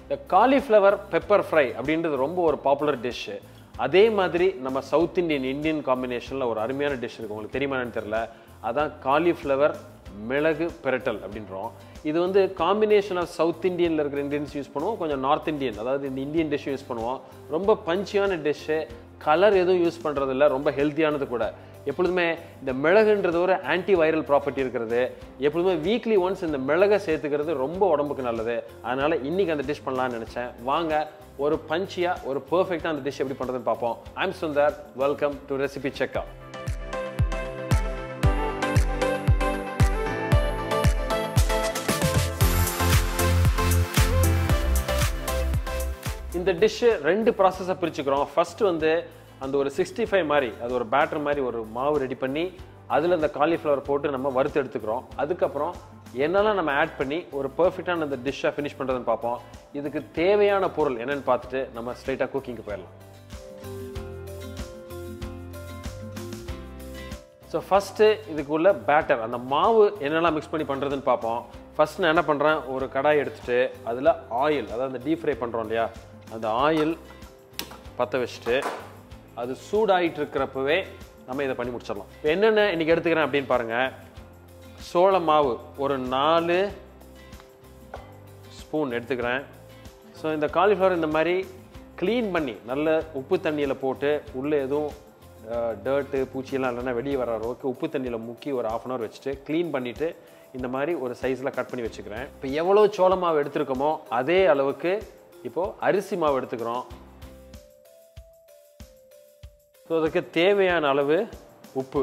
இந்த cauliflower pepper fry அப்படின்றது ரொம்ப ஒரு பாப்புலர் டிஷ்ஷு அதே மாதிரி நம்ம சவுத் இந்தியன் இந்தியன் காம்பினேஷனில் ஒரு அருமையான டிஷ் இருக்குது உங்களுக்கு தெரியுமா என்னன்னு தெரியல அதான் காலிஃப்ளவர் மிளகு பிரட்டல் அப்படின்றோம் இது வந்து காம்பினேஷன் ஆஃப் சவுத் இந்தியனில் இருக்கிற இந்தியன்ஸ் யூஸ் பண்ணுவோம் கொஞ்சம் நார்த் இந்தியன் அதாவது இந்த இந்தியன் டிஷ் யூஸ் பண்ணுவோம் ரொம்ப பஞ்சியான டிஷ்ஷு கலர் எதுவும் யூஸ் பண்ணுறதில்ல ரொம்ப ஹெல்த்தியானது கூட எப்பொழுதுமே இந்த மிளகுன்றது ஒரு ஆன்டி வைரல் ப்ராப்பர்ட்டி இருக்கிறது எப்பொழுதுமே வீக்லி ஒன்ஸ் இந்த மிளகை சேர்த்துக்கிறது ரொம்ப உடம்புக்கு நல்லது அதனால இன்னைக்கு அந்த டிஷ் பண்ணலாம்னு நினச்சேன் வாங்க ஒரு பஞ்சியா ஒரு பெர்ஃபெக்டாக அந்த டிஷ் எப்படி பண்ணுறதுன்னு பார்ப்போம் I'm Sundar welcome to recipe செக்கா இந்த டிஷ்ஷு ரெண்டு ப்ராசஸை பிரிச்சுக்கிறோம் ஃபர்ஸ்ட் வந்து அந்த ஒரு சிக்ஸ்டி ஃபைவ் மாதிரி அது ஒரு பேட்டர் மாதிரி ஒரு மாவு ரெடி பண்ணி அதில் இந்த காலிஃப்ளவர் போட்டு நம்ம வறுத்து எடுத்துக்கிறோம் அதுக்கப்புறம் என்னெல்லாம் நம்ம ஆட் பண்ணி ஒரு பர்ஃபெக்டான அந்த டிஷ்ஷை ஃபினிஷ் பண்ணுறதுன்னு பார்ப்போம் இதுக்கு தேவையான பொருள் என்னன்னு பார்த்துட்டு நம்ம ஸ்ட்ரைட்டாக குக்கிங்க்கு போயிடலாம் ஸோ ஃபஸ்ட்டு இதுக்குள்ள பேட்டர் அந்த மாவு என்னெல்லாம் மிக்ஸ் பண்ணி பண்ணுறதுன்னு பார்ப்போம் ஃபர்ஸ்ட் நான் என்ன பண்ணுறேன் ஒரு கடாய் எடுத்துட்டு அதில் ஆயில் அதாவது அந்த டீப் ஃப்ரை பண்ணுறோம் இல்லையா அந்த ஆயில் பற்ற வச்சுட்டு அது சூடாயிட்டு இருக்கிறப்பவே நம்ம இதை பண்ணி முடிச்சிடலாம் இப்போ என்னென்ன இன்னைக்கு எடுத்துக்கிறேன் அப்படின்னு பாருங்கள் சோள மாவு ஒரு நாலு ஸ்பூன் எடுத்துக்கிறேன் ஸோ இந்த காலிஃப்ளவர் இந்த மாதிரி க்ளீன் பண்ணி நல்ல உப்பு தண்ணியில் போட்டு உள்ளே எதுவும் டர்ட்டு பூச்சியெல்லாம் இல்லைன்னா வெளியே வர அளவுக்கு உப்பு தண்ணியில் முக்கி ஒரு ஆஃப் அன் ஹவர் வச்சுட்டு க்ளீன் பண்ணிவிட்டு இந்த மாதிரி ஒரு சைஸில் கட் பண்ணி வச்சுக்கிறேன் இப்போ எவ்வளோ சோள மாவு எடுத்திருக்கோமோ அதே அளவுக்கு இப்போது அரிசி மாவு எடுத்துக்கிறோம் ஸோ அதுக்கு தேவையான அளவு உப்பு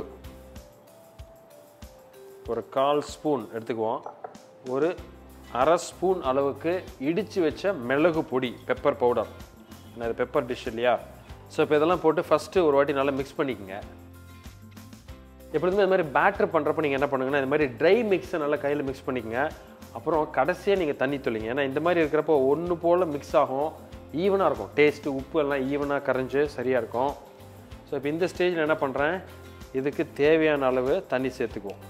ஒரு கால் ஸ்பூன் எடுத்துக்குவோம் ஒரு அரை ஸ்பூன் அளவுக்கு இடித்து வச்ச மிளகு பொடி பெப்பர் பவுடர் இது பெப்பர் டிஷ் இல்லையா ஸோ இப்போ இதெல்லாம் போட்டு ஃபஸ்ட்டு ஒரு வாட்டி நல்லா மிக்ஸ் பண்ணிக்கோங்க எப்பொழுதுமே இந்த மாதிரி பேட்டர் பண்ணுறப்ப நீங்கள் என்ன பண்ணுங்கன்னா இந்த மாதிரி ட்ரை மிக்ஸை நல்லா கையில் மிக்ஸ் பண்ணிக்கங்க அப்புறம் கடைசியாக நீங்கள் தண்ணி தொளிங்க ஏன்னா இந்த மாதிரி இருக்கிறப்போ ஒன்று போல் மிக்ஸ் ஆகும் ஈவனாக இருக்கும் டேஸ்ட்டு உப்பு எல்லாம் ஈவனாக கரைஞ்சு சரியாக இருக்கும் ஸோ இப்போ இந்த ஸ்டேஜில் என்ன பண்ணுறேன் இதுக்கு தேவையான அளவு தண்ணி சேர்த்துக்குவோம்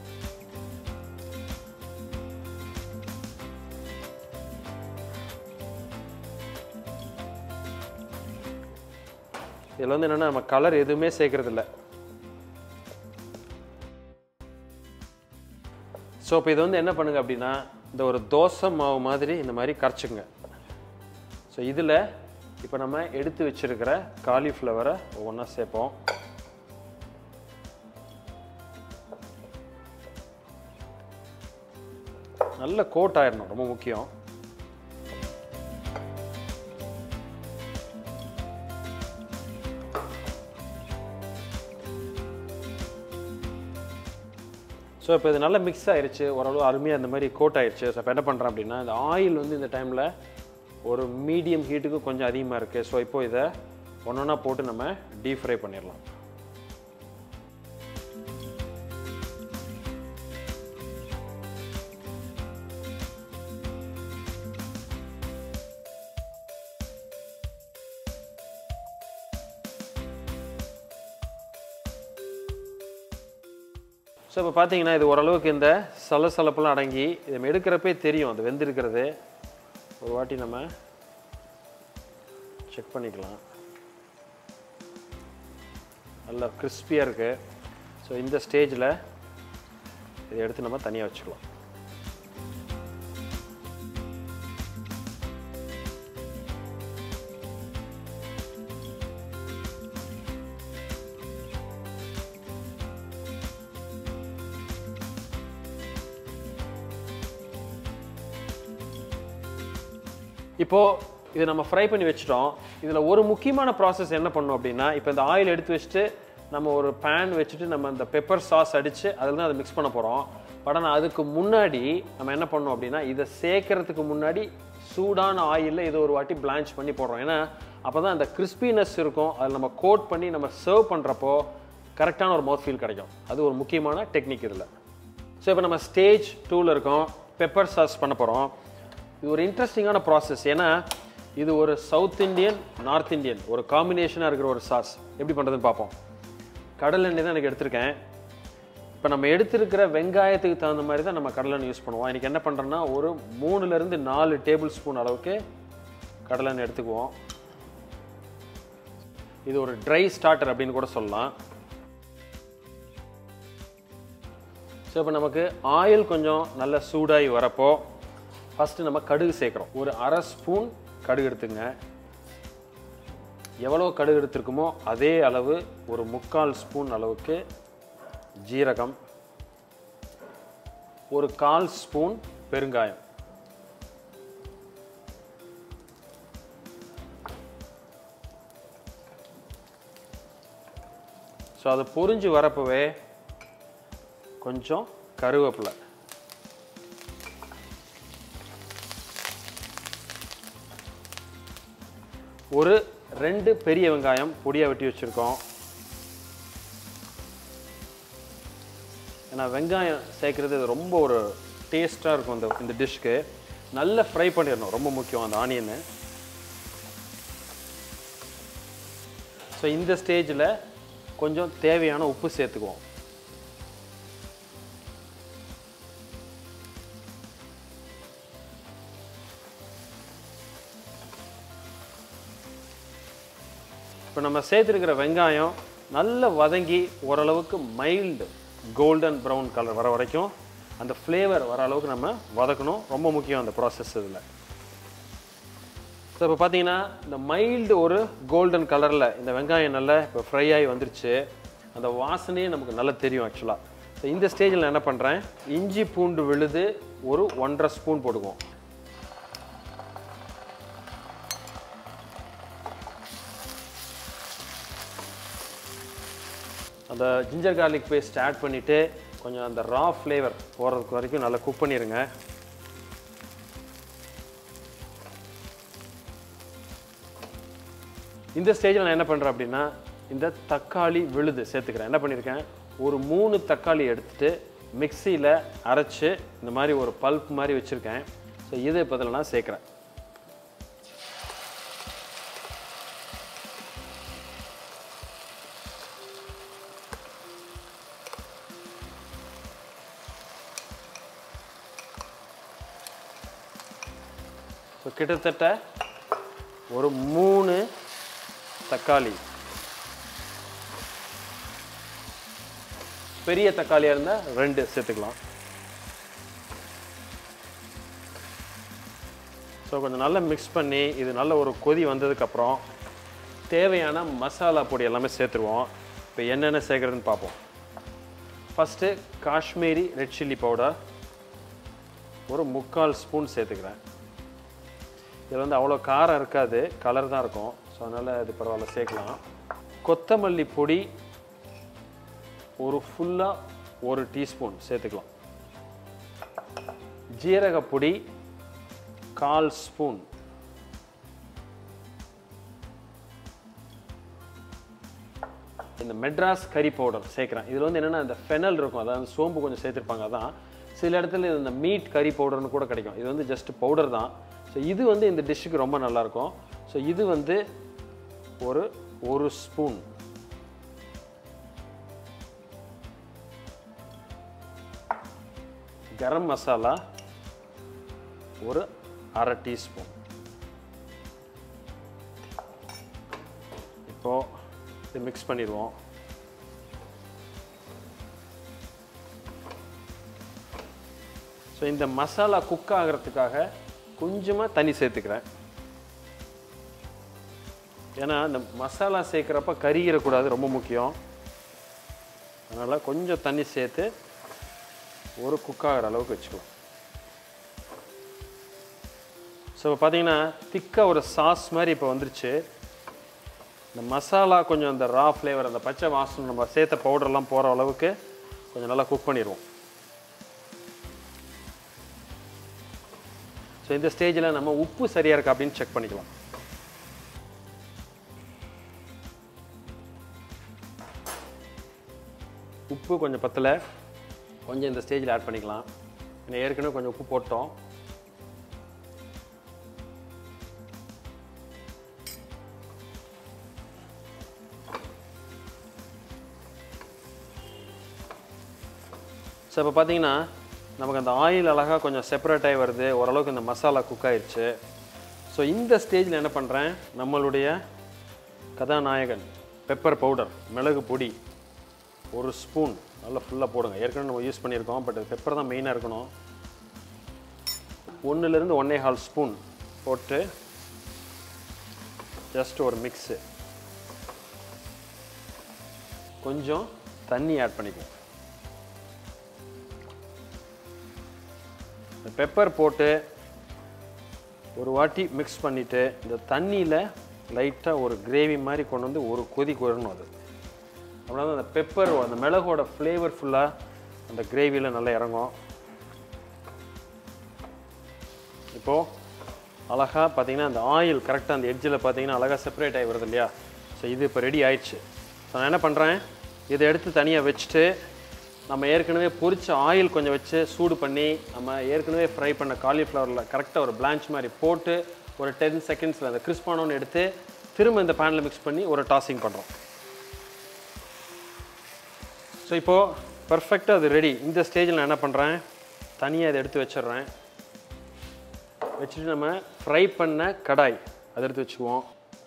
இதில் வந்து என்னென்னா நம்ம கலர் எதுவுமே சேர்க்கறதில்ல ஸோ இப்போ இது வந்து என்ன பண்ணுங்க அப்படின்னா இந்த ஒரு தோசை மாவு மாதிரி இந்த மாதிரி கரைச்சிங்க ஸோ இதில் இப்போ நம்ம எடுத்து வச்சிருக்கிற காலிஃப்ளவரை ஒவ்வொன்றா சேர்ப்போம் நல்ல கோட் ஆயிடணும் ரொம்ப முக்கியம் ஸோ இப்போ இது நல்லா மிக்ஸ் ஆயிருச்சு ஓரளவு அருமையாக இந்த மாதிரி கோட் ஆயிருச்சு ஸோ இப்போ என்ன பண்ணுறேன் அப்படின்னா இந்த ஆயில் வந்து இந்த டைமில் ஒரு மீடியம் ஹீட்டுக்கு கொஞ்சம் அதிகமாக இருக்குது ஸோ இப்போ இதை ஒன்றா போட்டு நம்ம டீப் ஃப்ரை பண்ணிடலாம் ஸோ இப்போ பார்த்தீங்கன்னா இது ஓரளவுக்கு இந்த சலசலப்பெல்லாம் அடங்கி இதை நம்ம எடுக்கிறப்பே தெரியும் அது வெந்திருக்கிறது ஒரு வாட்டி நம்ம செக் பண்ணிக்கலாம் நல்லா கிறிஸ்பியாக இருக்குது ஸோ இந்த ஸ்டேஜில் இதை எடுத்து நம்ம தனியாக வச்சுக்கலாம் இப்போ இதை நம்ம ஃப்ரை பண்ணி வச்சிட்டோம் இதில் ஒரு முக்கியமான ப்ராசஸ் என்ன பண்ணணும் அப்படின்னா இப்போ இந்த ஆயில் எடுத்து வச்சுட்டு நம்ம ஒரு பேன் வச்சுட்டு நம்ம அந்த பெப்பர் சாஸ் அடித்து அதில் தான் அதை மிக்ஸ் பண்ண போகிறோம் பட் ஆனால் அதுக்கு முன்னாடி நம்ம என்ன பண்ணோம் அப்படின்னா இதை சேர்க்கறதுக்கு முன்னாடி சூடான ஆயிலில் இதை ஒரு வாட்டி பிளான்ச் பண்ணி போடுறோம் ஏன்னா அப்போ தான் அந்த கிறிஸ்பினஸ் இருக்கும் அதில் நம்ம கோட் பண்ணி நம்ம சர்வ் பண்ணுறப்போ கரெக்டான ஒரு மவுத் ஃபீல் கிடைக்கும் அது ஒரு முக்கியமான டெக்னிக் இதில் ஸோ இப்போ நம்ம ஸ்டேஜ் டூவில் இருக்கோம் பெப்பர் சாஸ் பண்ண போகிறோம் இது ஒரு இன்ட்ரெஸ்டிங்கான ப்ராசஸ் ஏன்னா இது ஒரு சவுத் இந்தியன் நார்த் இந்தியன் ஒரு காம்பினேஷனாக இருக்கிற ஒரு சாஸ் எப்படி பண்ணுறதுன்னு பார்ப்போம் கடல் எண்ணெய் தான் எனக்கு எடுத்திருக்கேன் இப்போ நம்ம எடுத்திருக்கிற வெங்காயத்துக்கு தகுந்த மாதிரி தான் நம்ம கடலெண்ணெய் யூஸ் பண்ணுவோம் இன்றைக்கி என்ன பண்ணுறோன்னா ஒரு மூணுலேருந்து நாலு டேபிள் ஸ்பூன் அளவுக்கு கடலெண்ணெய் எடுத்துக்குவோம் இது ஒரு ட்ரை ஸ்டார்டர் அப்படின்னு கூட சொல்லலாம் ஸோ இப்போ நமக்கு ஆயில் கொஞ்சம் நல்ல சூடாகி வரப்போ ஃபஸ்ட்டு நம்ம கடுகு சேர்க்குறோம் ஒரு அரை ஸ்பூன் கடுகு எடுத்துங்க எவ்வளோ கடுகு எடுத்திருக்குமோ அதே அளவு ஒரு முக்கால் ஸ்பூன் அளவுக்கு ஜீரகம் ஒரு கால் ஸ்பூன் பெருங்காயம் ஸோ அது பொரிஞ்சு வரப்பவே கொஞ்சம் கருவேப்பிலை ஒரு ரெண்டு பெரிய வெங்காயம் பொடியாக வெட்டி வச்சுருக்கோம் ஏன்னா வெங்காயம் சேர்க்குறது இது ரொம்ப ஒரு டேஸ்ட்டாக இருக்கும் இந்த இந்த டிஷ்க்கு நல்லா ஃப்ரை பண்ணிடணும் ரொம்ப முக்கியம் அந்த ஆனியனு ஸோ இந்த ஸ்டேஜில் கொஞ்சம் தேவையான உப்பு சேர்த்துக்குவோம் இப்போ நம்ம சேர்த்துருக்கிற வெங்காயம் நல்ல வதங்கி ஓரளவுக்கு மைல்டு கோல்டன் ப்ரௌன் கலர் வர வரைக்கும் அந்த ஃப்ளேவர் வர அளவுக்கு நம்ம வதக்கணும் ரொம்ப முக்கியம் அந்த ப்ராசஸ் இதில் ஸோ இப்போ பார்த்தீங்கன்னா இந்த மைல்டு ஒரு கோல்டன் கலரில் இந்த வெங்காயம் நல்லா இப்போ ஃப்ரை ஆகி வந்துருச்சு அந்த வாசனையே நமக்கு நல்லா தெரியும் ஆக்சுவலாக ஸோ இந்த ஸ்டேஜில் நான் என்ன பண்ணுறேன் இஞ்சி பூண்டு விழுது ஒரு ஒன்றரை ஸ்பூன் போட்டுக்குவோம் அந்த ஜிஞ்சர் கார்லிக் பேஸ்ட் ஆட் பண்ணிவிட்டு கொஞ்சம் அந்த ரா ஃப்ளேவர் போகிறதுக்கு வரைக்கும் நல்லா குக் பண்ணிடுங்க இந்த ஸ்டேஜில் நான் என்ன பண்ணுறேன் அப்படின்னா இந்த தக்காளி விழுது சேர்த்துக்கிறேன் என்ன பண்ணியிருக்கேன் ஒரு மூணு தக்காளி எடுத்துட்டு மிக்சியில் அரைச்சு இந்த மாதிரி ஒரு பல்ப் மாதிரி வச்சுருக்கேன் ஸோ இது இப்போ இதில் நான் சேர்க்குறேன் ஸோ கிட்டத்தட்ட ஒரு மூணு தக்காளி பெரிய தக்காளியாக இருந்தால் ரெண்டு சேர்த்துக்கலாம் ஸோ கொஞ்சம் நல்லா மிக்ஸ் பண்ணி இது நல்ல ஒரு கொதி வந்ததுக்கப்புறம் தேவையான மசாலா பொடி எல்லாமே சேர்த்துருவோம் இப்போ என்னென்ன சேர்க்குறதுன்னு பார்ப்போம் first Kashmiri red chilli powder ஒரு முக்கால் ஸ்பூன் சேர்த்துக்கிறேன் இதில் வந்து அவ்வளோ காரம் இருக்காது கலர் தான் இருக்கும் ஸோ அதனால் இது பரவாயில்ல சேர்க்கலாம் கொத்தமல்லி பொடி ஒரு ஃபுல்லாக ஒரு டீஸ்பூன் சேர்த்துக்கலாம் ஜீரக பொடி கால் ஸ்பூன் இந்த மெட்ராஸ் கறி பவுடர் சேர்க்குறேன் இதில் வந்து என்னென்னா இந்த ஃபெனல் இருக்கும் அதாவது சோம்பு கொஞ்சம் சேர்த்துருப்பாங்க அதான் சில இடத்துல இந்த மீட் கறி பவுடர்னு கூட கிடைக்கும் இது வந்து ஜஸ்ட் பவுடர் தான் ஸோ இது வந்து இந்த டிஷ்ஷுக்கு ரொம்ப நல்லாயிருக்கும் ஸோ இது வந்து ஒரு ஒரு ஸ்பூன் கரம் மசாலா ஒரு அரை டீஸ்பூன் இப்போ இது மிக்ஸ் பண்ணிடுவோம் ஸோ இந்த மசாலா குக் ஆகிறதுக்காக கொஞ்சமாக தண்ணி சேர்த்துக்கிறேன் ஏன்னா இந்த மசாலா சேர்க்குறப்ப கருகிடக்கூடாது ரொம்ப முக்கியம் அதனால் கொஞ்சம் தண்ணி சேர்த்து ஒரு குக் ஆகிற அளவுக்கு வச்சுக்கலாம் ஸோ இப்போ பார்த்தீங்கன்னா திக்காக ஒரு சாஸ் மாதிரி இப்போ வந்துருச்சு இந்த மசாலா கொஞ்சம் அந்த ரா ஃப்ளேவர் அந்த பச்சை வாசனை நம்ம சேர்த்த பவுடர்லாம் போகிற அளவுக்கு கொஞ்சம் நல்லா குக் பண்ணிடுவோம் ஸோ இந்த ஸ்டேஜில் நம்ம உப்பு சரியாக இருக்கா அப்படின்னு செக் பண்ணிக்கலாம் உப்பு கொஞ்சம் பத்தலை கொஞ்சம் இந்த ஸ்டேஜில் ஆட் பண்ணிக்கலாம் ஏன்னா ஏற்கனவே கொஞ்சம் உப்பு போட்டோம் ஸோ இப்போ பார்த்தீங்கன்னா நமக்கு அந்த ஆயில் அழகாக கொஞ்சம் செப்பரேட் ஆகி வருது ஓரளவுக்கு இந்த மசாலா குக் ஆயிடுச்சு ஸோ இந்த ஸ்டேஜில் என்ன பண்ணுறேன் நம்மளுடைய கதாநாயகன் பெப்பர் பவுடர் மிளகு பொடி ஒரு ஸ்பூன் நல்லா ஃபுல்லாக போடுங்க ஏற்கனவே நம்ம யூஸ் பண்ணியிருக்கோம் பட் பெப்பர் தான் மெயினாக இருக்கணும் ஒன்றுலேருந்து ஒன்றே கால் ஸ்பூன் போட்டு ஜஸ்ட் ஒரு மிக்ஸு கொஞ்சம் தண்ணி ஆட் பண்ணிக்குவோம் இந்த பெப்பர் போட்டு ஒரு வாட்டி மிக்ஸ் பண்ணிவிட்டு இந்த தண்ணியில் லைட்டாக ஒரு கிரேவி மாதிரி கொண்டு வந்து ஒரு கொதி கொறணும் அது அப்படின்னா அந்த பெப்பர் அந்த மிளகோட ஃப்ளேவர் ஃபுல்லாக அந்த கிரேவியில் நல்லா இறங்கும் இப்போது அழகாக பார்த்தீங்கன்னா அந்த ஆயில் கரெக்டாக அந்த எட்ஜில் பார்த்தீங்கன்னா அழகாக செப்பரேட் ஆகி வருது இல்லையா ஸோ இது இப்போ ரெடி ஆயிடுச்சு ஸோ நான் என்ன பண்ணுறேன் இதை எடுத்து தனியாக வச்சுட்டு நம்ம ஏற்கனவே பொரிச்ச ஆயில் கொஞ்சம் வச்சு சூடு பண்ணி நம்ம ஏற்கனவே ஃப்ரை பண்ண காலிஃப்ளவரில் கரெக்டாக ஒரு பிளான்ச் மாதிரி போட்டு ஒரு டென் செகண்ட்ஸில் அந்த கிறிஸ்பானோன்னு எடுத்து திரும்ப இந்த பேனில் மிக்ஸ் பண்ணி ஒரு டாஸிங் பண்ணுறோம் ஸோ இப்போது பர்ஃபெக்டாக அது ரெடி இந்த ஸ்டேஜில் நான் என்ன பண்ணுறேன் தனியாக இதை எடுத்து வச்சிடுறேன் வச்சுட்டு நம்ம ஃப்ரை பண்ண கடாய் அதை எடுத்து வச்சுக்குவோம்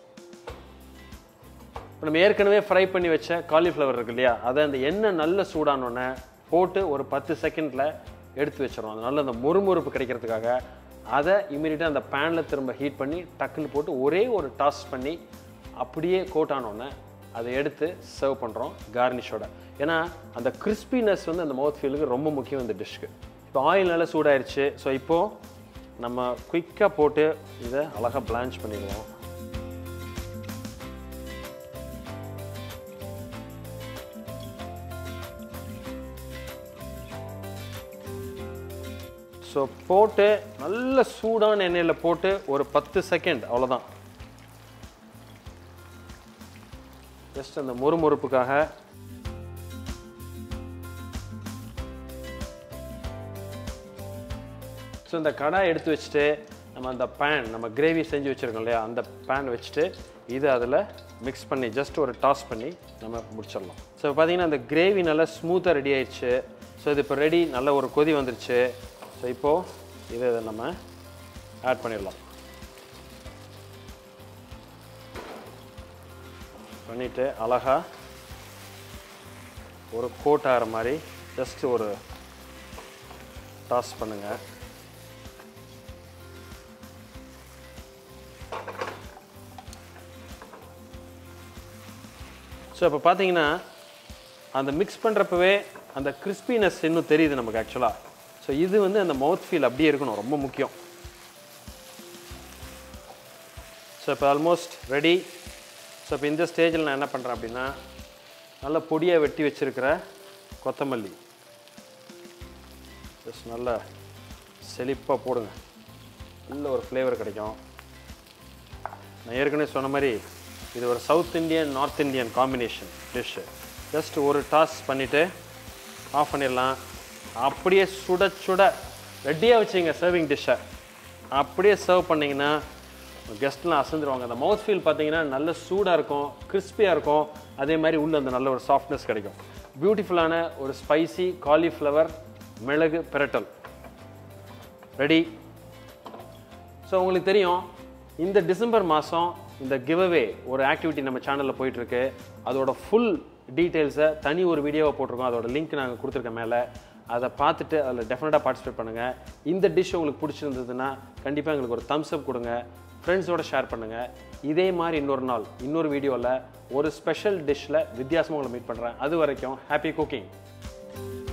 இப்போ நம்ம ஏற்கனவே ஃப்ரை பண்ணி வச்ச காலிஃப்ளவர் இருக்கு இல்லையா அதை அந்த எண்ணெய் நல்ல சூடானோடனே போட்டு ஒரு பத்து செகண்டில் எடுத்து வச்சிடும் அது நல்ல அந்த மொறுமொறுப்பு கிடைக்கிறதுக்காக அதை இமீடியட்டாக அந்த பேனில் திரும்ப ஹீட் பண்ணி டக்குன்னு போட்டு ஒரே ஒரு டாஸ் பண்ணி அப்படியே கோட் ஆனோடனே அதை எடுத்து சர்வ் பண்ணுறோம் கார்னிஷோட ஏன்னா அந்த கிறிஸ்பினஸ் வந்து அந்த மவுத் ஃபீலுக்கு ரொம்ப முக்கியம் இந்த டிஷ்க்கு இப்போ ஆயில் நல்லா சூடாயிருச்சு ஸோ இப்போது நம்ம குயிக்காக போட்டு இதை அழகாக பிளான்ச் பண்ணிடுவோம் ஸோ போட்டு நல்ல சூடான எண்ணெயில் போட்டு ஒரு பத்து செகண்ட் அவ்வளோதான் ஜஸ்ட் அந்த மொறுமொறுப்புக்காக ஸோ இந்த கடாய் எடுத்து வச்சுட்டு நம்ம அந்த பேன் நம்ம கிரேவி செஞ்சு வச்சுருக்கோம் இல்லையா அந்த பேன் வச்சுட்டு இதை அதில் மிக்ஸ் பண்ணி ஜஸ்ட் ஒரு டாஸ் பண்ணி நம்ம முடிச்சிடலாம் ஸோ பார்த்தீங்கன்னா அந்த கிரேவி நல்லா ஸ்மூத்தாக ரெடி ஆயிடுச்சு ஸோ இது இப்போ ரெடி நல்ல ஒரு கொதி வந்துருச்சு ஸோ இப்போது இதை நம்ம ஆட் பண்ணிடலாம் பண்ணிவிட்டு அழகா ஒரு கோட் ஆகிற மாதிரி ஜஸ்ட் ஒரு டாஸ் பண்ணுங்கள் ஸோ இப்போ பார்த்தீங்கன்னா அந்த மிக்ஸ் பண்ணுறப்பவே அந்த கிறிஸ்பினஸ் இன்னும் தெரியுது நமக்கு ஆக்சுவலாக ஸோ இது வந்து அந்த மவுத் ஃபீல் அப்படியே இருக்கணும் ரொம்ப முக்கியம் ஸோ இப்போ ஆல்மோஸ்ட் ரெடி ஸோ இப்போ இந்த ஸ்டேஜில் நான் என்ன பண்ணுறேன் அப்படின்னா நல்ல பொடியாக வெட்டி வச்சுருக்கிற கொத்தமல்லி ஜஸ்ட் நல்ல செழிப்பாக போடுங்க நல்ல ஒரு ஃப்ளேவர் கிடைக்கும் நான் ஏற்கனவே சொன்ன மாதிரி இது ஒரு South Indian North Indian combination dish just ஒரு டாஸ் பண்ணிவிட்டு ஆஃப் பண்ணிடலாம் அப்படியே சுட சுட ரெடியாக வச்சுங்க சர்விங் டிஷ்ஷை அப்படியே சர்வ் பண்ணிங்கன்னா கெஸ்ட்லாம் அசந்துருவாங்க அந்த மவுத் ஃபீல் பார்த்தீங்கன்னா நல்ல சூடாக இருக்கும் கிறிஸ்பியாக இருக்கும் அதே மாதிரி உள்ள அந்த நல்ல ஒரு சாஃப்ட்னஸ் கிடைக்கும் பியூட்டிஃபுல்லான ஒரு ஸ்பைசி காலிஃப்ளவர் மிளகு பிரட்டல் ரெடி ஸோ உங்களுக்கு தெரியும் இந்த டிசம்பர் மாதம் இந்த கிவ்அவே ஒரு ஆக்டிவிட்டி நம்ம சேனலில் போயிட்டுருக்கு அதோட ஃபுல் டீட்டெயில்ஸை தனி ஒரு வீடியோவை போட்டிருக்கோம் அதோட லிங்க் நாங்கள் கொடுத்துருக்கேன் மேலே அதை பார்த்துட்டு அதில் டெஃபினட்டாக பார்ட்டிசிபேட் பண்ணுங்கள் இந்த டிஷ் உங்களுக்கு பிடிச்சிருந்ததுன்னா கண்டிப்பாக எங்களுக்கு ஒரு தம்ஸ் அப் கொடுங்க ஃப்ரெண்ட்ஸோட ஷேர் பண்ணுங்கள் இதே மாதிரி இன்னொரு நாள் இன்னொரு வீடியோவில் ஒரு ஸ்பெஷல் டிஷ்ஷில் வித்தியாசமாக உங்களை மீட் பண்ணுறேன் அது வரைக்கும் ஹாப்பி குக்கிங்